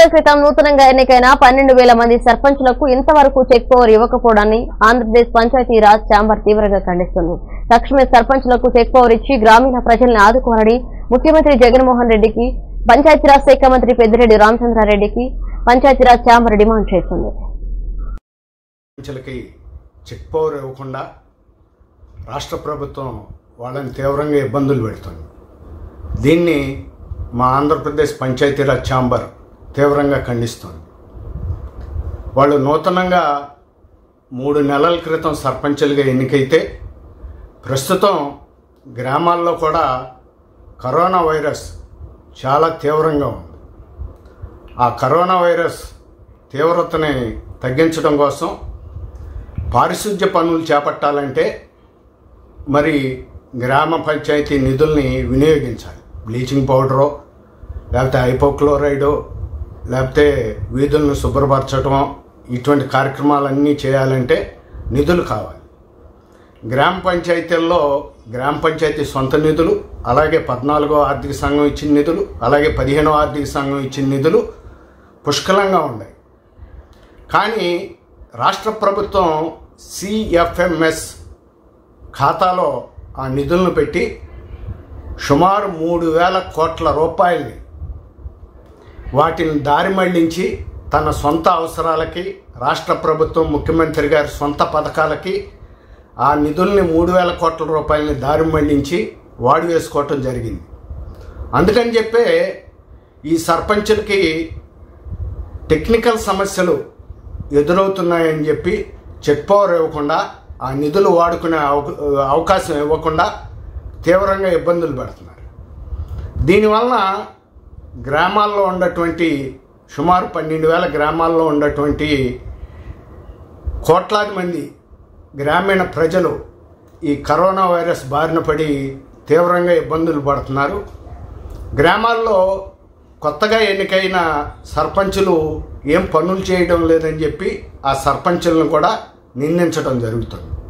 సంవత్సరాల క్రితం నూతనంగా ఎన్నికైన పన్నెండు వేల మంది సర్పంచులకు ఇంతవరకు చెక్ పవర్ ఇవ్వకపోవడాన్ని ఆంధ్రప్రదేశ్ పంచాయతీ రాజ్ ఛాంబర్ తీవ్రంగా ఖండిస్తుంది తక్షణమే సర్పంచులకు చెక్ పవర్ ఇచ్చి గ్రామీణ ప్రజల్ని ఆదుకోవాలని ముఖ్యమంత్రి జగన్మోహన్ రెడ్డికి పంచాయతీరాజ్ శాఖ మంత్రి పెద్దిరెడ్డి రామచంద్రారెడ్డికి పంచాయతీరాజ్ ఛాంబర్ డిమాండ్ చేస్తుంది ప్రజలకి చెక్ పవర్ ఇవ్వకుండా రాష్ట్ర ప్రభుత్వం వాళ్ళని తీవ్రంగా ఇబ్బందులు పెడుతుంది దీన్ని మా ఆంధ్రప్రదేశ్ పంచాయతీరాజ్ ఛాంబర్ తీవ్రంగా ఖండిస్తోంది వాళ్ళు నూతనంగా మూడు నెలల క్రితం సర్పంచులుగా ఎన్నికైతే ప్రస్తుతం గ్రామాల్లో కూడా కరోనా వైరస్ చాలా తీవ్రంగా ఉంది ఆ కరోనా వైరస్ తీవ్రతని తగ్గించడం కోసం పారిశుద్ధ్య పనులు చేపట్టాలంటే మరి గ్రామ పంచాయతీ నిధుల్ని వినియోగించాలి బ్లీచింగ్ పౌడరు లేకపోతే హైపోక్లోరైడు లేకపోతే వీధులను శుభ్రపరచడం ఇటువంటి కార్యక్రమాలన్నీ చేయాలంటే నిధులు కావాలి గ్రామ పంచాయతీల్లో గ్రామ పంచాయతీ సొంత నిధులు అలాగే పద్నాలుగో ఆర్థిక సంఘం ఇచ్చిన నిధులు అలాగే పదిహేనో ఆర్థిక సంఘం ఇచ్చిన నిధులు పుష్కలంగా ఉన్నాయి కానీ రాష్ట్ర ప్రభుత్వం సిఎఫ్ఎంఎస్ ఖాతాలో ఆ నిధులను పెట్టి సుమారు మూడు వేల కోట్ల రూపాయల్ని వాటిని దారి మళ్లించి తన సొంత అవసరాలకి రాష్ట్ర ప్రభుత్వం ముఖ్యమంత్రి గారి సొంత పథకాలకి ఆ నిధుల్ని మూడు వేల కోట్ల రూపాయలని దారి మళ్లించి వాడి వేసుకోవటం జరిగింది అందుకని చెప్పే ఈ సర్పంచులకి టెక్నికల్ సమస్యలు ఎదురవుతున్నాయని చెప్పి చెక్ పవర్ ఇవ్వకుండా ఆ నిధులు వాడుకునే అవక- అవకాశం ఇవ్వకుండా తీవ్రంగా ఇబ్బందులు పెడుతున్నారు దీనివలన గ్రామాల్లో ఉన్నటువంటి సుమారు పన్నెండు వేల గ్రామాల్లో ఉన్నటువంటి కోట్లాది మంది గ్రామీణ ప్రజలు ఈ కరోనా వైరస్ బారిన పడి తీవ్రంగా ఇబ్బందులు పడుతున్నారు గ్రామాల్లో కొత్తగా ఎన్నికైన సర్పంచులు ఏం పనులు చేయడం లేదని చెప్పి ఆ సర్పంచులను కూడా నిందించడం జరుగుతుంది